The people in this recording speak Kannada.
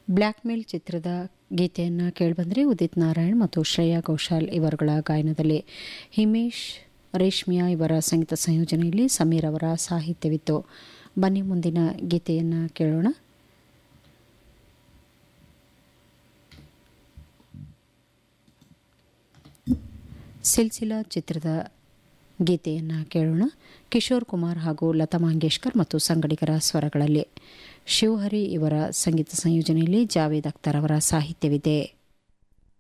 ಬ್ಲ್ಯಾಕ್ ಮೇಲ್ ಚಿತ್ರದ ಗೀತೆಯನ್ನು ಕೇಳಿಬಂದರೆ ಉದಿತ್ ನಾರಾಯಣ್ ಮತ್ತು ಶ್ರೇಯಾ ಘೋಷಾಲ್ ಇವರುಗಳ ಗಾಯನದಲ್ಲಿ ಹಿಮೇಶ್ ರೇಷ್ಮಿಯಾ ಇವರ ಸಂಗೀತ ಸಂಯೋಜನೆಯಲ್ಲಿ ಸಮೀರ್ ಅವರ ಸಾಹಿತ್ಯವಿತ್ತು ಬನ್ನಿ ಮುಂದಿನ ಗೀತೆಯನ್ನು ಕೇಳೋಣ ಸಿಲ್ಸಿಲಾ ಚಿತ್ರದ ಗೀತೆಯನ್ನು ಕೇಳೋಣ ಕಿಶೋರ್ ಕುಮಾರ್ ಹಾಗೂ ಲತಾ ಮಂಗೇಶ್ಕರ್ ಮತ್ತು ಸಂಗಡಿಗರ ಸ್ವರಗಳಲ್ಲಿ ಶಿವಹರಿ ಇವರ ಸಂಗೀತ ಸಂಯೋಜನೆಯಲ್ಲಿ ಜಾವೇದ್ ಅಖ್ತರ್ ಅವರ ಸಾಹಿತ್ಯವಿದೆ